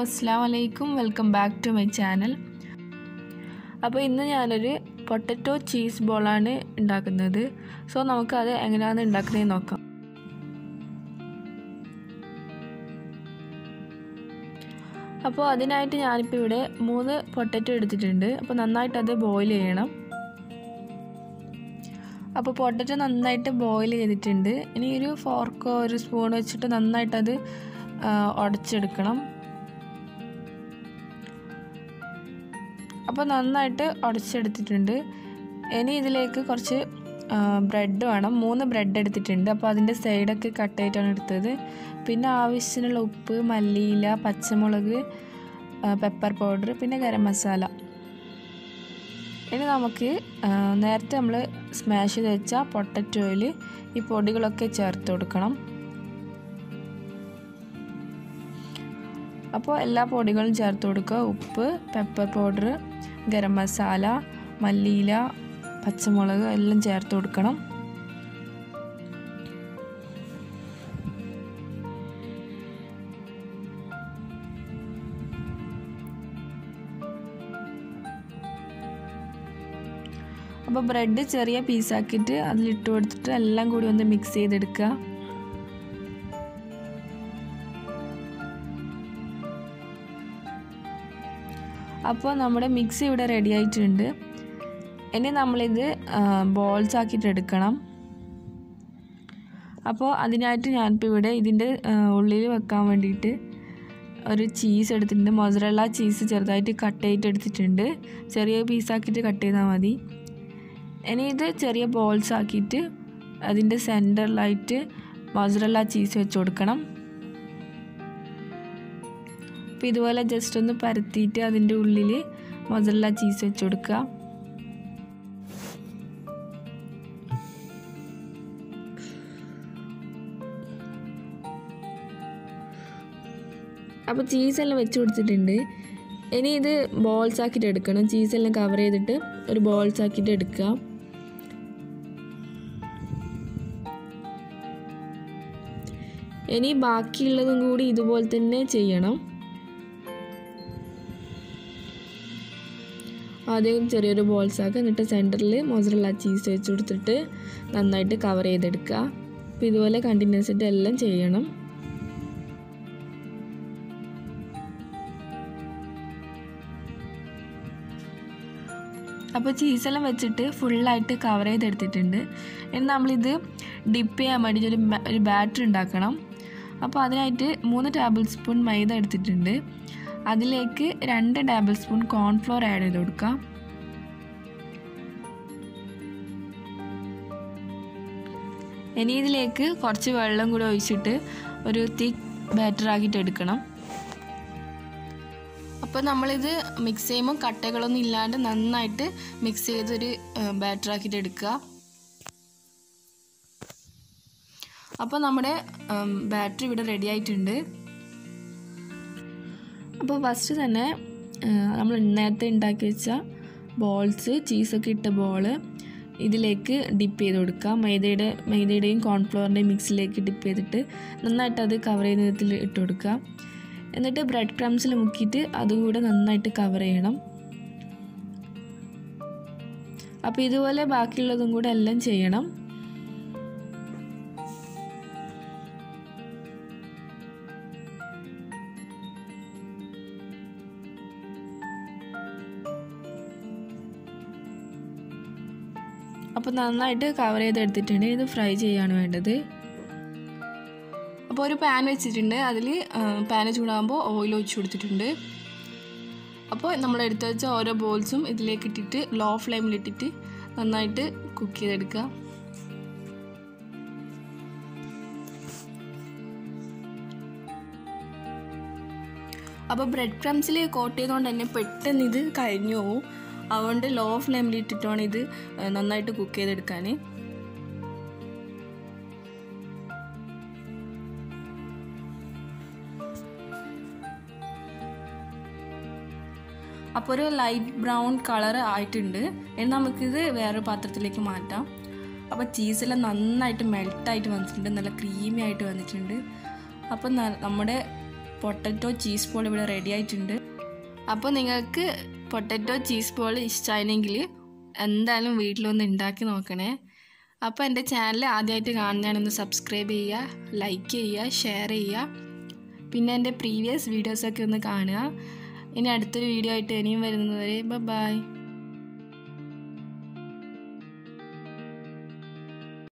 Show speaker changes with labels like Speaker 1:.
Speaker 1: അസ്സാം വലൈക്കും welcome back to my channel അപ്പോൾ ഇന്ന് ഞാനൊരു പൊട്ടറ്റോ ചീസ് ബോളാണ് ഉണ്ടാക്കുന്നത് സോ നമുക്കത് എങ്ങനെയാണ് ഉണ്ടാക്കുന്നത് നോക്കാം അപ്പോൾ അതിനായിട്ട് ഞാനിപ്പോൾ ഇവിടെ മൂന്ന് പൊട്ടറ്റോ എടുത്തിട്ടുണ്ട് അപ്പോൾ നന്നായിട്ട് അത് ബോയിൽ ചെയ്യണം അപ്പോൾ പൊട്ടറ്റോ നന്നായിട്ട് ബോയിൽ ചെയ്തിട്ടുണ്ട് ഇനി ഒരു ഫോർക്കോ ഒരു സ്പൂൺ വെച്ചിട്ട് നന്നായിട്ട് അത് ഉടച്ചെടുക്കണം അപ്പോൾ നന്നായിട്ട് ഉടച്ചെടുത്തിട്ടുണ്ട് ഇനി ഇതിലേക്ക് കുറച്ച് ബ്രെഡ് വേണം മൂന്ന് ബ്രെഡ് എടുത്തിട്ടുണ്ട് അപ്പോൾ അതിൻ്റെ സൈഡൊക്കെ കട്ട് ആയിട്ടാണ് എടുത്തത് പിന്നെ ആവശ്യത്തിനുള്ള ഉപ്പ് മല്ലിയില പച്ചമുളക് പെപ്പർ പൗഡർ പിന്നെ ഗരം മസാല ഇനി നമുക്ക് നേരത്തെ നമ്മൾ സ്മാഷ് ചെയ്ത് വെച്ച പൊട്ടറ്റോയിൽ ഈ പൊടികളൊക്കെ ചേർത്ത് കൊടുക്കണം അപ്പോൾ എല്ലാ പൊടികളും ചേർത്ത് കൊടുക്കുക ഉപ്പ് പെപ്പർ പൗഡർ ഗരം മസാല മല്ലിയില പച്ചമുളക് എല്ലാം ചേർത്ത് കൊടുക്കണം അപ്പോൾ ബ്രെഡ് ചെറിയ പീസാക്കിയിട്ട് അതിലിട്ട് കൊടുത്തിട്ട് എല്ലാം കൂടി ഒന്ന് മിക്സ് ചെയ്തെടുക്കുക അപ്പോൾ നമ്മുടെ മിക്സ് ഇവിടെ റെഡി ആയിട്ടുണ്ട് ഇനി നമ്മളിത് ബോൾസ് ആക്കിയിട്ട് എടുക്കണം അപ്പോൾ അതിനായിട്ട് ഞാനിപ്പോൾ ഇവിടെ ഇതിൻ്റെ ഉള്ളിൽ വെക്കാൻ വേണ്ടിയിട്ട് ഒരു ചീസ് എടുത്തിട്ടുണ്ട് മൊസറല്ല ചീസ് ചെറുതായിട്ട് കട്ട് ചെയ്തിട്ട് എടുത്തിട്ടുണ്ട് ചെറിയ പീസാക്കിയിട്ട് കട്ട് ചെയ്താൽ മതി ഇനി ഇത് ചെറിയ ബോൾസ് ആക്കിയിട്ട് അതിൻ്റെ സെൻറ്ററിലായിട്ട് മൊസറല്ല ചീസ് വെച്ച് കൊടുക്കണം അപ്പോൾ ഇതുപോലെ ജസ്റ്റ് ഒന്ന് പരത്തിയിട്ട് അതിൻ്റെ ഉള്ളിൽ മൊസറല്ല ചീസ് വെച്ച് കൊടുക്കുക അപ്പോൾ ചീസെല്ലാം വെച്ച് കൊടുത്തിട്ടുണ്ട് ഇനി ഇത് ബോൾസ് ആക്കിയിട്ട് എടുക്കണം ചീസെല്ലാം കവർ ചെയ്തിട്ട് ഒരു ബോൾസ് ആക്കിയിട്ട് എടുക്കുക ഇനി ബാക്കിയുള്ളതും കൂടി ഇതുപോലെ തന്നെ ചെയ്യണം ആദ്യം ചെറിയൊരു ബോൾസ് ആക്കുക എന്നിട്ട് സെൻറ്ററിൽ മൊസറല്ല ചീസ് വെച്ച് കൊടുത്തിട്ട് നന്നായിട്ട് കവർ ചെയ്തെടുക്കുക അപ്പോൾ ഇതുപോലെ കണ്ടിന്യൂസ് ആയിട്ട് എല്ലാം ചെയ്യണം അപ്പോൾ ചീസെല്ലാം വെച്ചിട്ട് ഫുള്ളായിട്ട് കവർ ചെയ്തെടുത്തിട്ടുണ്ട് ഇനി നമ്മളിത് ഡിപ്പ് ചെയ്യാൻ വേണ്ടിയിട്ട് ഒരു ഒരു ബാറ്റർ ഉണ്ടാക്കണം അപ്പോൾ അതിനായിട്ട് മൂന്ന് ടേബിൾ സ്പൂൺ മൈദ എടുത്തിട്ടുണ്ട് അതിലേക്ക് രണ്ട് ടേബിൾ സ്പൂൺ കോൺഫ്ലോർ ആഡ് ചെയ്ത് കൊടുക്കാം ഇനി ഇതിലേക്ക് കുറച്ച് വെള്ളം കൂടി ഒഴിച്ചിട്ട് ഒരു തിക്ക് ബാറ്റർ ആക്കിയിട്ട് എടുക്കണം അപ്പോൾ നമ്മളിത് മിക്സ് ചെയ്യുമ്പോൾ കട്ടകളൊന്നും ഇല്ലാണ്ട് നന്നായിട്ട് മിക്സ് ചെയ്തൊരു ബാറ്റർ ആക്കിയിട്ട് എടുക്കുക അപ്പോൾ നമ്മുടെ ബാറ്ററി ഇവിടെ റെഡി ആയിട്ടുണ്ട് അപ്പോൾ ഫസ്റ്റ് തന്നെ നമ്മൾ നേരത്തെ ഉണ്ടാക്കി വെച്ച ബോൾസ് ചീസൊക്കെ ഇട്ട ബോൾ ഇതിലേക്ക് ഡിപ്പ് ചെയ്ത് കൊടുക്കുക മൈദയുടെ മൈദയുടെയും കോൺഫ്ലോറിൻ്റെയും മിക്സിലേക്ക് ഡിപ്പ് ചെയ്തിട്ട് നന്നായിട്ട് അത് കവർ ചെയ്യുന്ന വിധത്തിൽ ഇട്ട് കൊടുക്കുക എന്നിട്ട് ബ്രെഡ് ക്രംസിൽ മുക്കിയിട്ട് അതുകൂടെ നന്നായിട്ട് കവർ ചെയ്യണം അപ്പോൾ ഇതുപോലെ ബാക്കിയുള്ളതും കൂടെ എല്ലാം ചെയ്യണം അപ്പോൾ നന്നായിട്ട് കവർ ചെയ്തെടുത്തിട്ടുണ്ട് ഇത് ഫ്രൈ ചെയ്യാണ് വേണ്ടത് അപ്പോൾ ഒരു പാൻ വെച്ചിട്ടുണ്ട് അതിൽ പാൻ ചൂടാകുമ്പോൾ ഓയിൽ ഒഴിച്ച് കൊടുത്തിട്ടുണ്ട് അപ്പോൾ നമ്മൾ എടുത്ത് വെച്ച ഓരോ ബോൾസും ഇതിലേക്ക് ഇട്ടിട്ട് ലോ ഫ്ലെയിമിലിട്ടിട്ട് നന്നായിട്ട് കുക്ക് ചെയ്തെടുക്കുക അപ്പോൾ ബ്രെഡ് ക്രംസിൽ കോട്ട് ചെയ്തുകൊണ്ട് തന്നെ പെട്ടെന്ന് ഇത് കഴിഞ്ഞു പോകും അതുകൊണ്ട് ലോ ഫ്ലെയിമിൽ ഇട്ടിട്ടാണ് ഇത് നന്നായിട്ട് കുക്ക് ചെയ്തെടുക്കാൻ അപ്പോൾ ഒരു ലൈറ്റ് ബ്രൗൺ കളർ ആയിട്ടുണ്ട് ഇനി നമുക്കിത് വേറെ പാത്രത്തിലേക്ക് മാറ്റാം അപ്പോൾ ചീസെല്ലാം നന്നായിട്ട് മെൽട്ടായിട്ട് വന്നിട്ടുണ്ട് നല്ല ക്രീമി ആയിട്ട് വന്നിട്ടുണ്ട് അപ്പോൾ നമ്മുടെ പൊട്ടറ്റോ ചീസ് ബോൾ ഇവിടെ റെഡി ആയിട്ടുണ്ട് അപ്പോൾ നിങ്ങൾക്ക് പൊട്ടറ്റോ ചീസ് ബോൾ ഇഷ്ടമായില്ലെങ്കിൽ എന്തായാലും വീട്ടിലൊന്ന് ഉണ്ടാക്കി നോക്കണേ അപ്പോൾ എൻ്റെ ചാനൽ ആദ്യമായിട്ട് കാണുന്നതാണൊന്ന് സബ്സ്ക്രൈബ് ചെയ്യുക ലൈക്ക് ചെയ്യുക ഷെയർ ചെയ്യുക പിന്നെ എൻ്റെ പ്രീവിയസ് വീഡിയോസൊക്കെ ഒന്ന് കാണുക ഇനി അടുത്തൊരു വീഡിയോ ആയിട്ട് ഇനിയും വരുന്നതുവരെ ബൈ